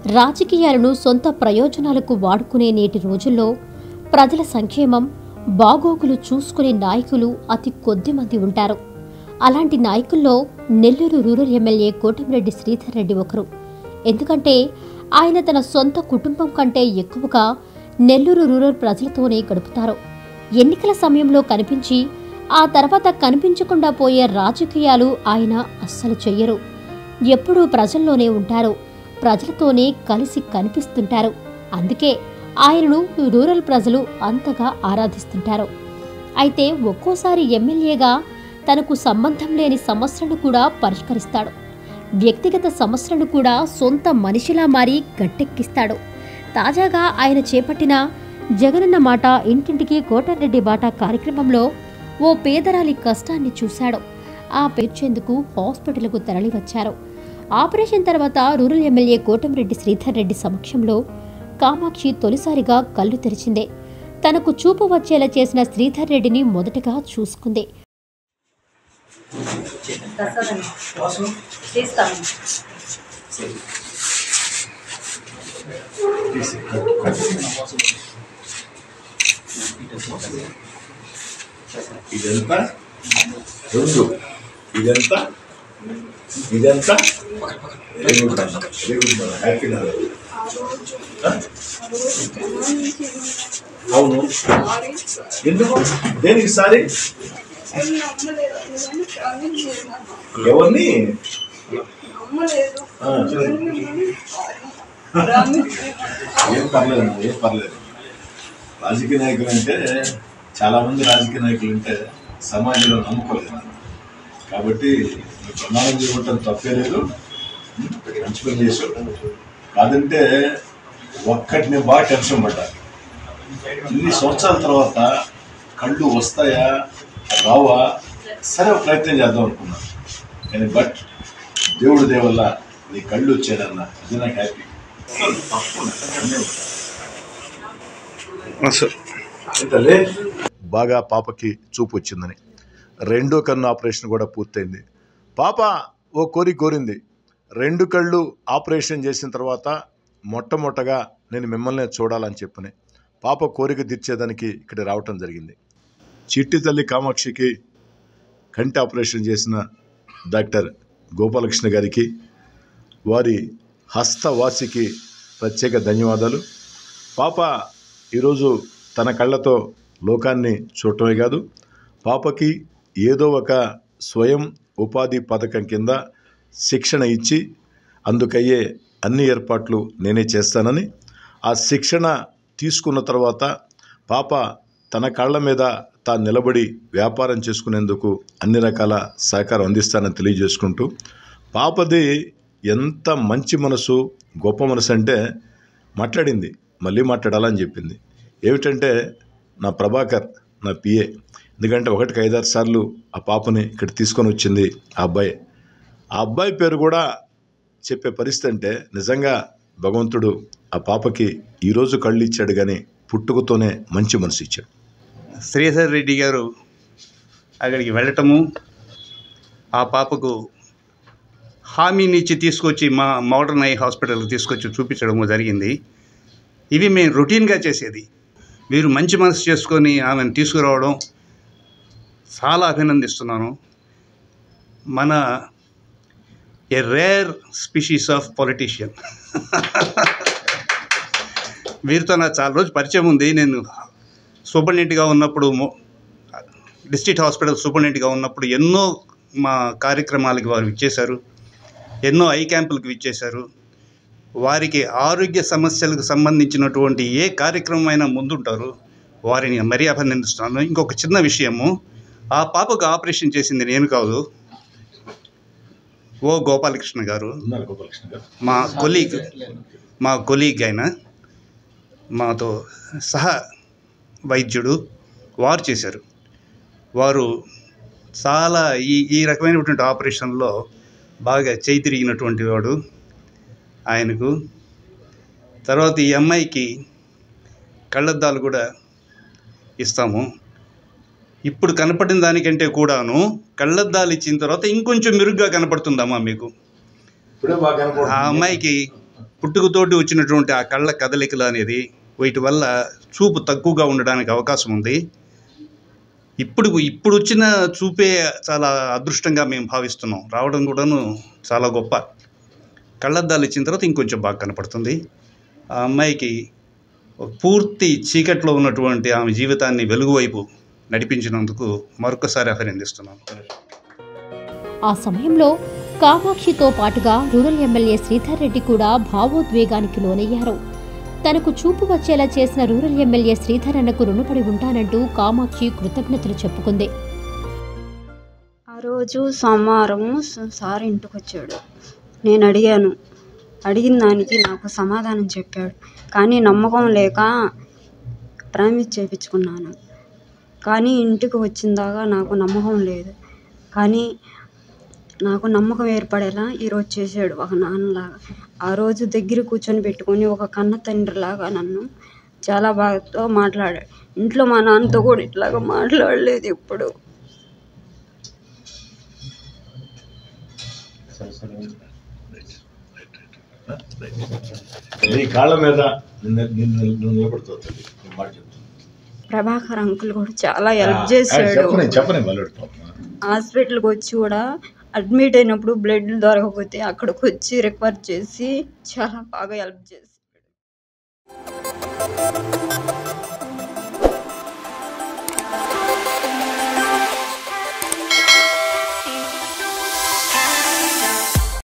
రాజకీయాలను సొంత ప్రయోజనాలకు వాడుకునే నేటి రోజుల్లో ప్రజల సంక్షేమం బాగోగులు చూసుకునే నాయకులు అతి కొద్ది మంది ఉంటారు అలాంటి నాయకుల్లో నెల్లూరు రూరల్ ఎమ్మెల్యే కోటమిరెడ్డి శ్రీధర్ రెడ్డి ఒకరు ఎందుకంటే ఆయన తన సొంత కుటుంబం కంటే ఎక్కువగా నెల్లూరు రూరల్ ప్రజలతోనే గడుపుతారు ఎన్నికల సమయంలో కనిపించి ఆ తర్వాత కనిపించకుండా పోయే రాజకీయాలు ఆయన అస్సలు చెయ్యరు ఎప్పుడూ ప్రజల్లోనే ఉంటారు ప్రజలతోనే కలిసి కనిపిస్తుంటారు అందుకే ఆయనను రూరల్ ప్రజలు అంతగా ఆరాధిస్తుంటారు అయితే ఒక్కోసారి ఎమ్మెల్యేగా తనకు సంబంధం లేని సమస్యలను కూడా పరిష్కరిస్తాడు వ్యక్తిగత సమస్యలను కూడా సొంత మనిషిలా మారి గట్టెక్కిస్తాడు తాజాగా ఆయన చేపట్టిన జగనన్న మాట ఇంటింటికి కోటారెడ్డి బాట కార్యక్రమంలో ఓ పేదరాలి కష్టాన్ని చూశాడు ఆ పేర్చేందుకు హాస్పిటల్కు తరలివచ్చారు ఆపరేషన్ తర్వాత రూరల్ ఎమ్మెల్యే కోటమిరెడ్డి శ్రీధర్ రెడ్డి సమక్షంలో కామాక్షి తొలిసారిగా కళ్ళు తెరిచిందే తనకు చూపు వచ్చేలా చేసిన శ్రీధర్ రెడ్డిని మొదటగా చూసుకుంది ప్రసాదం చేస్తాను ఇదంతా రెండు ఇదంతా ఇదంతా very good very good happy అవును ఎందుకు దేనికి సారి ఎవరిని ఆ, ఏం పర్లేదు ఏం పర్లేదు రాజకీయ నాయకులు అంటే చాలా మంది రాజకీయ నాయకులు అంటే సమాజంలో నమ్ముకోలేదు కాబట్టి నువ్వు ప్రమాణం చేయమంటారు తప్పే లేదు ఉం? మంచి పని చేసావు కాదంటే ఒక్కటి నేను బాగా టెన్షన్ పడ్డా ఇన్ని సంవత్సరాల తర్వాత కళ్ళు వస్తాయా రావా సరే ఒక ప్రయత్నం చేద్దాం అనుకున్నా కానీ బట్ దేవుడి దేవల్ల నీ కళ్ళు వచ్చాడన్న అది నాకు హ్యాపీ బాగా పాపకి చూపు వచ్చిందని రెండో కన్ను ఆపరేషన్ కూడా పూర్తయింది పాప ఓ కోరి కోరింది రెండు కళ్ళు ఆపరేషన్ చేసిన తర్వాత మొట్టమొదటగా నేను మిమ్మల్ని చూడాలని చెప్పని పాప కోరిక తీర్చేదానికి ఇక్కడ రావటం జరిగింది చిట్టి తల్లి కామాక్షికి కంటి ఆపరేషన్ చేసిన డాక్టర్ గోపాలకృష్ణ గారికి వారి హస్తవాసికి ప్రత్యేక ధన్యవాదాలు పాప ఈరోజు తన కళ్ళతో లోకాన్ని చూడటమే కాదు పాపకి ఏదో ఒక స్వయం ఉపాధి పథకం కింద శిక్షణ ఇచ్చి అందుకయ్యే అన్ని ఏర్పాట్లు నేనే చేస్తానని ఆ శిక్షణ తీసుకున్న తర్వాత పాప తన కాళ్ళ మీద తాను నిలబడి వ్యాపారం చేసుకునేందుకు అన్ని రకాల సహకారం అందిస్తానని తెలియజేసుకుంటూ పాపది ఎంత మంచి మనసు గొప్ప మనసు అంటే మాట్లాడింది మళ్ళీ మాట్లాడాలని చెప్పింది ఏమిటంటే నా ప్రభాకర్ నా పిఏ ఎందుకంటే ఒకటికి ఐదారు సార్లు ఆ పాపని ఇక్కడ తీసుకొని వచ్చింది ఆ అబ్బాయి ఆ అబ్బాయి పేరు కూడా చెప్పే పరిస్థితి అంటే నిజంగా భగవంతుడు ఆ పాపకి ఈరోజు కళ్ళు ఇచ్చాడు కానీ పుట్టుకతోనే మంచి మనసు ఇచ్చాడు శ్రీధర్ రెడ్డి గారు అక్కడికి వెళ్ళటము ఆ పాపకు హామీనిచ్చి తీసుకొచ్చి మా మోడర్న్ ఐ హాస్పిటల్కి తీసుకొచ్చి చూపించడము జరిగింది ఇవి మేము రొటీన్గా చేసేది మీరు మంచి మనసు చేసుకొని ఆమెను తీసుకురావడం చాలా అభినందిస్తున్నాను మన a rare species of politician వీరితో నాకు చాలా రోజు పరిచయం ఉంది నేను సూపరింటెండెంట్గా ఉన్నప్పుడు మొ- డిస్ట్రిక్ట్ హాస్పిటల్ సూపరింటెండెంట్గా ఉన్నప్పుడు ఎన్నో మా కార్యక్రమాలకి వారు ఇచ్చేశారు ఎన్నో ఐ క్యాంపులకు ఇచ్చేశారు వారికి ఆరోగ్య సమస్యలకు సంబంధించినటువంటి ఏ కార్యక్రమం అయినా ముందుంటారు వారిని మరీ అభినందిస్తున్నాను ఇంకొక చిన్న విషయము ఆ పాపకు ఆపరేషన్ చేసింది నేను కాదు ఓ గోపాలకృష్ణ గారు ఉన్నారు గోపాలకృష్ణ గారు మా కొలీగ్ మా కొలీగ్ అయిన మాతో సహా వైద్యుడు వారు చేశారు వారు చాలా ఈ ఈ రకమైనటువంటి ఆపరేషన్లో బాగా చేయి తిరిగినటువంటి వాడు ఆయనకు తర్వాత ఈ అమ్మాయికి కళ్ళద్దాలు కూడా ఇస్తాము ఇప్పుడు కనపడిన దానికంటే కూడాను కళ్ళద్దాలు ఇచ్చిన తర్వాత ఇంకొంచెం మెరుగ్గా కనపడుతుందమ్మా మీకు ఇప్పుడే బాగా ఆ అమ్మాయికి పుట్టుకతోటి వచ్చినటువంటి ఆ కళ్ళ కదలికలు అనేది వీటి వల్ల చూపు తక్కువగా ఉండడానికి అవకాశం ఉంది ఇప్పుడు ఇప్పుడు వచ్చిన చూపే చాలా అదృష్టంగా మేము భావిస్తున్నాం రావడం కూడాను చాలా గొప్ప కళ్ళద్దాలు ఇచ్చిన తర్వాత ఇంకొంచెం బాగా కనపడుతుంది ఆ అమ్మాయికి ఒక పూర్తి చీకట్లో ఉన్నటువంటి ఆమె జీవితాన్ని వెలుగు వైపు నడిపించినందుకు మరొకసారి అభినందిస్తున్నాను ఆ సమయంలో కామాక్షితో పాటుగా రూరల్ ఎమ్మెల్యే శ్రీధర్ రెడ్డి కూడా భావోద్వేగానికి లోనయ్యారు తనకు చూపు వచ్చేలా చేసిన రూరల్ ఎమ్మెల్యే శ్రీధర్ అన్నకు రుణపడి ఉంటానంటూ కామాక్షి కృతజ్ఞతలు చెప్పుకుంది ఆ రోజు సోమవారం స- సార్ ఇంటికి వచ్చాడు నేను అడిగాను అడిగిన దానికి నాకు సమాధానం చెప్పాడు కానీ నమ్మకం లేక ప్రామిస్ చేయించుకున్నాను కానీ ఇంటికి వచ్చిన దాకా నాకు నమ్మకం లేదు కానీ నాకు నమ్మకం ఏర్పడేలా ఈరోజు చేశాడు ఒక నాన్నలాగా ఆ రోజు దగ్గర కూర్చొని పెట్టుకొని ఒక కన్న తండ్రిలాగా నన్ను చాలా బాగా మాట్లాడాడు ఇంట్లో మా నాన్నతో కూడా ఇట్లాగా మాట్లాడలేదు ఎప్పుడు నీ కాళ్ళ మీద నిన్ను నిన్ను నువ్వు నిలబడుతావు తల్లి నేను మాట చెప్తాను ప్రభాకర్ అంకుల్ కూడా చాలా హెల్ప్ ఆ, చేశాడు చెప్పని చెప్పని మళ్ళీ హాస్పిటల్కి వచ్చి కూడా అడ్మిట్ అయినప్పుడు బ్లడ్ దొరకకపోతే అక్కడికి వచ్చి రిక్వర్ చేసి చాలా బాగా హెల్ప్ చేశాడు